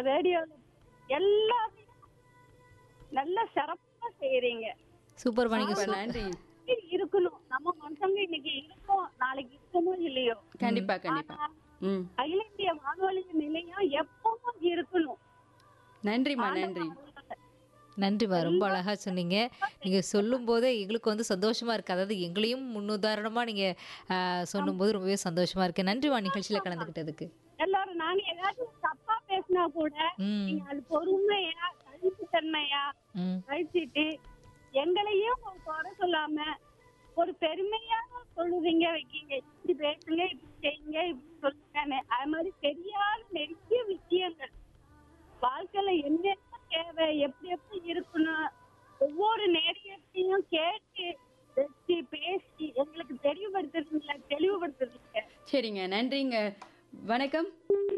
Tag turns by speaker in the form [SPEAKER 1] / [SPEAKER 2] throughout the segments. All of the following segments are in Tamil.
[SPEAKER 1] ரேடியோல எல்லாமே நல்ல சிறப்பா செய்யறீங்க
[SPEAKER 2] சூப்பர்மா நீங்க
[SPEAKER 3] ரொம்ப
[SPEAKER 2] சூ-
[SPEAKER 3] நன்றி
[SPEAKER 1] இப்படி இருக்கணும் நம்ம மனுஷங்க இன்னைக்கு இருக்கோம் நாளைக்கு இருக்கமோ இல்லையோ
[SPEAKER 3] கண்டிப்பா கண்டிப்பா
[SPEAKER 1] ஆனா,
[SPEAKER 3] ம்
[SPEAKER 1] அகில இந்திய வானொலி நிலையம் எப்பவும் இருக்கணும்
[SPEAKER 3] நன்றிம்மா நன்றி
[SPEAKER 2] நன்றிம்மா ரொம்ப அழகா சொன்னீங்க நீங்க சொல்லும் போதே எங்களுக்கு வந்து சந்தோஷமா இருக்கு அதாவது எங்களையும் முன்னுதாரணமா நீங்க ஆஹ், சொல்லும்போது ரொம்பவே சந்தோஷமா இருக்கு நன்றிமா நிகழ்ச்சியில கலந்துக்கிட்டதுக்கு
[SPEAKER 1] எல்லாரும் நாங்க ஏதாச்சும் தப்பா பேசினா கூட
[SPEAKER 2] ம்
[SPEAKER 1] நீங்க அது பொறுமையா கழிப்புத்தன்மையா
[SPEAKER 2] ம்
[SPEAKER 1] கழிச்சிட்டு எங்களையும் ஒரு குறை சொல்லாம ஒரு பெருமையா சொல்லுவீங்க வைக்கீங்க இப்படி பேசுங்க இப்படி செய்யுங்க இப்படி சொல்லுங்கன்னு அது மாதிரி தெரியாத நிறைய விஷயங்கள் வாழ்க்கையில என்னென்ன தேவை எப்படி எப்படி இருக்கணும் ஒவ்வொரு நேரியத்தையும் கேட்டு வச்சு பேசி எங்களுக்கு தெளிவுபடுத்துறீங்களா தெளிவுபடுத்துறீங்க
[SPEAKER 3] சரிங்க நன்றிங்க வணக்கம்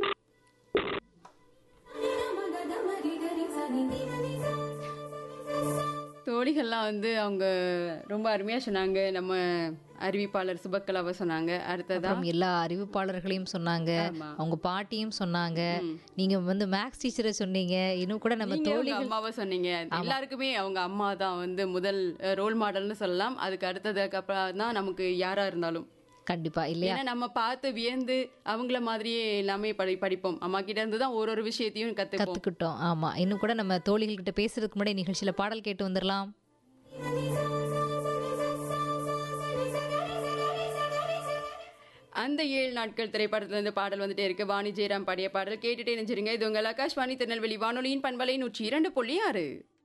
[SPEAKER 3] தோழிகள்லாம் வந்து அவங்க ரொம்ப அருமையா சொன்னாங்க நம்ம அறிவிப்பாளர் சுபக்கலாவை சொன்னாங்க அடுத்ததா
[SPEAKER 2] அப்புறம் எல்லா அறிவிப்பாளர்களையும் சொன்னாங்க
[SPEAKER 3] ஆமா.
[SPEAKER 2] அவங்க பாட்டியும் சொன்னாங்க நீங்க வந்து மேக்ஸ் டீச்சரை சொன்னீங்க இன்னும் கூட நம்ம
[SPEAKER 3] நீங்க உங்க
[SPEAKER 2] தோழிகள்
[SPEAKER 3] அம்மாவை சொன்னீங்க எல்லாருக்குமே அவங்க அம்மா தான் வந்து முதல் ரோல் மாடல்னு சொல்லலாம் அதுக்கு அடுத்ததுக்கு அப்புறம் தான் நமக்கு யாரா இருந்தாலும்
[SPEAKER 2] கண்டிப்பா இல்லையா
[SPEAKER 3] ஏன்னா நம்ம பார்த்து வியந்து அவங்கள மாதிரியே எல்லாமே படி படிப்போம் அம்மா கிட்ட இருந்து தான் ஒரு ஒரு விஷயத்தையும் கத்துப்போம்
[SPEAKER 2] கத்துக்கிட்டோம் ஆமா இன்னும் கூட நம்ம தோழிகள் கிட்ட பேசுறதுக்கு முன்னாடி நிகழ்ச்சியில பாடல் கேட்டு வந்துடலாம்
[SPEAKER 3] அந்த ஏழு நாட்கள் திரைப்படத்துல இருந்து பாடல் வந்துட்டே இருக்கு வாணி ஜெயராம் பாடிய பாடல் கேட்டுட்டே நினைச்சிருங்க இது உங்கள் ஆகாஷ்வாணி திருநெல்வேலி வானொலியின் பண்பலை நூற்றி இரண்டு புள்ளி ஆறு